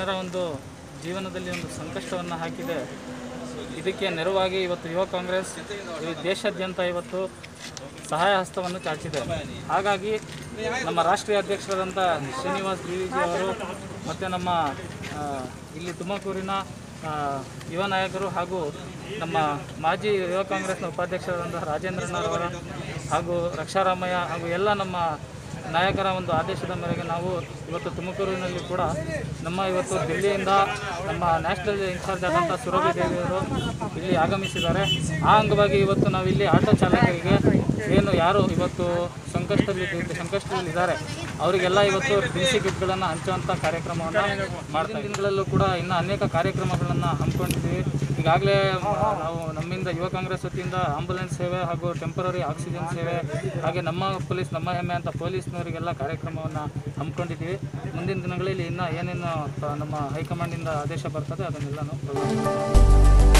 ಜನರ ಒಂದು ಜೀವನದಲ್ಲಿ ಒಂದು ಸಂಕಷ್ಟವನ್ನು ಹಾಕಿದೆ ಇದಕ್ಕೆ ನೆರವಾಗಿ ಇವತ್ತು ಯುವ ಕಾಂಗ್ರೆಸ್ ಈ ದೇಶಾದ್ಯಂತ ಇವತ್ತು ಸಹಾಯ ಹಸ್ತವನ್ನು ಚಾಚಿದೆ ಹಾಗಾಗಿ ನಮ್ಮ ರಾಷ್ಟ್ರೀಯ ಅಧ್ಯಕ್ಷರಾದಂಥ ಶ್ರೀನಿವಾಸ್ ಬಿ ಜಿ ಅವರು ಮತ್ತು ನಮ್ಮ ಆ, ಇಲ್ಲಿ ತುಮಕೂರಿನ ಆ, ಯುವ ನಾಯಕರು ಹಾಗೂ ನಮ್ಮ ಮಾಜಿ ಯುವ ಕಾಂಗ್ರೆಸ್ನ ಉಪಾಧ್ಯಕ್ಷರಾದಂತಹ ರಾಜೇಂದ್ರನವರ ಹಾಗೂ ರಕ್ಷಾರಾಮಯ್ಯ ಹಾಗೂ ಎಲ್ಲ ನಮ್ಮ ನಾಯಕರ ಒಂದು ಆದೇಶದ ಮೇರೆಗೆ ನಾವು ಇವತ್ತು ತುಮಕೂರಿನಲ್ಲಿ ಕೂಡ ನಮ್ಮ ಇವತ್ತು ದಿಲ್ಲಿಯಿಂದ ನಮ್ಮ ನ್ಯಾಷನಲ್ ಇನ್ಚಾರ್ಜ್ ಆದಂಥ ಸುರಭಿ ದೇವಿಯವರು ಇಲ್ಲಿ ಆಗಮಿಸಿದ್ದಾರೆ ಆ ಅಂಗವಾಗಿ ಇವತ್ತು ನಾವಿಲ್ಲಿ ಆಟೋ ಚಾಲಕರಿಗೆ ಏನು ಯಾರು ಇವತ್ತು ಸಂಕಷ್ಟದಲ್ಲಿ ಸಂಕಷ್ಟದಲ್ಲಿದ್ದಾರೆ ಅವರಿಗೆಲ್ಲ ಇವತ್ತು ದಿನಸಿ ಕಿಟ್ಗಳನ್ನು ಹಂಚುವಂಥ ಕಾರ್ಯಕ್ರಮವನ್ನು ಮಾಡ್ತಾ ದಿನಗಳಲ್ಲೂ ಕೂಡ ಇನ್ನು ಅನೇಕ ಕಾರ್ಯಕ್ರಮಗಳನ್ನು ಹಮ್ಮಿಕೊಂಡಿದ್ದೀವಿ ಈಗಾಗಲೇ ನಾವು ನಮ್ಮಿಂದ ಯುವ ಕಾಂಗ್ರೆಸ್ ವತಿಯಿಂದ ಆಂಬುಲೆನ್ಸ್ ಸೇವೆ ಹಾಗೂ ಟೆಂಪರರಿ ಆಕ್ಸಿಜನ್ ಸೇವೆ ಹಾಗೆ ನಮ್ಮ ಪೊಲೀಸ್ ನಮ್ಮ ಹೆಮ್ಮೆ ಅಂತ ಪೊಲೀಸ್ನವರಿಗೆಲ್ಲ ಕಾರ್ಯಕ್ರಮವನ್ನು ಹಮ್ಮಿಕೊಂಡಿದ್ದೀವಿ ಮುಂದಿನ ದಿನಗಳಲ್ಲಿ ಇನ್ನು ಏನೇನು ಆ, ನಮ್ಮ ಹೈಕಮಾಂಡಿಂದ ಆದೇಶ ಬರ್ತದೆ ಅದನ್ನೆಲ್ಲ ನಾವು